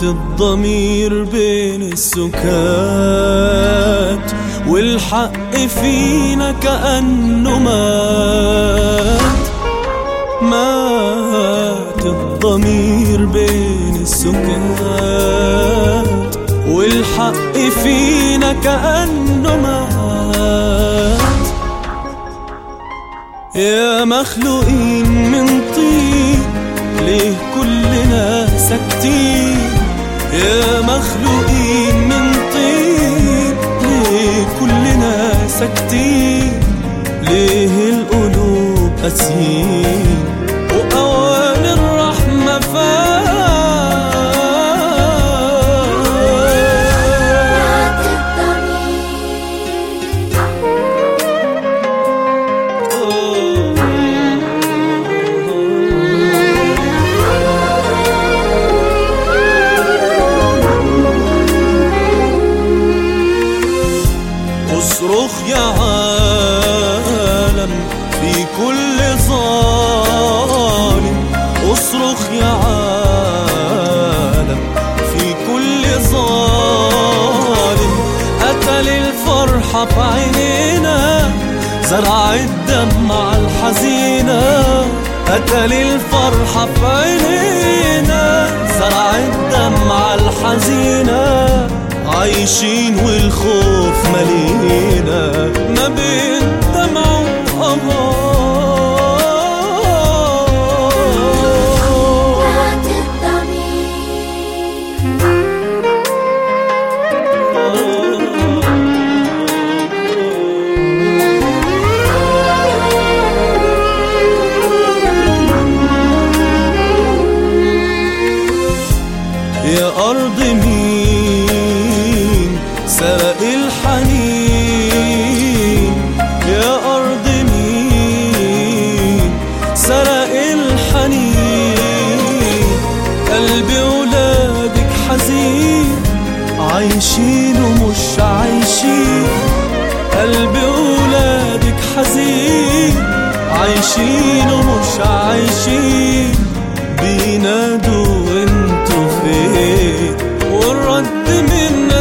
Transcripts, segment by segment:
الضمير بين السكات والحق فينا كأنه مات مات الضمير بين السكات والحق فينا كأنه مات يا مخلوقين من طين ليه كلنا ساكتين يا مخلوقين من طين ليه كلنا ساكتين ليه القلوب قاسيين وأوان الرحمة فات اصرخ يا عالم في كل ظالم اصرخ يا عالم في كل ظالم قتل الفرحة في عينينا زرع الدمع الحزينة قتل الفرحة في عينينا زرع الدمع الحزينة عايشين والخوف ملينا ما بين دمع وقمر مات الضمير يا أرض مين سرق الحنين يا أرض مين سرق الحنين قلبي ولادك حزين عايشين ومش عايشين قلبي ولادك حزين عايشين ومش عايشين بينادوا وانتوا فين والرد منا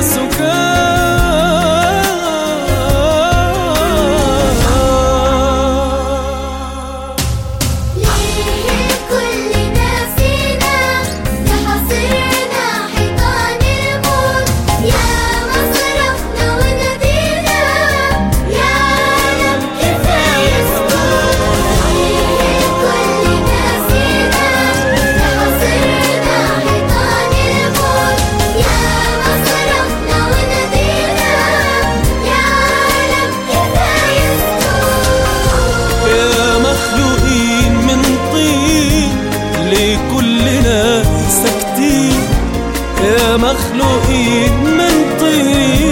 سكات ليه كلنا فينا تحاصرنا حيطان الموت يا مصرفنا ونادينا يا عالم كفاية سكوت ليه كلنا فينا تحاصرنا حيطان الموت يا مصرفنا ونادينا يا عالم كفاية سكوت يا مخلوقين من طين ليه كلنا ساكتين يا مخلوقين من طين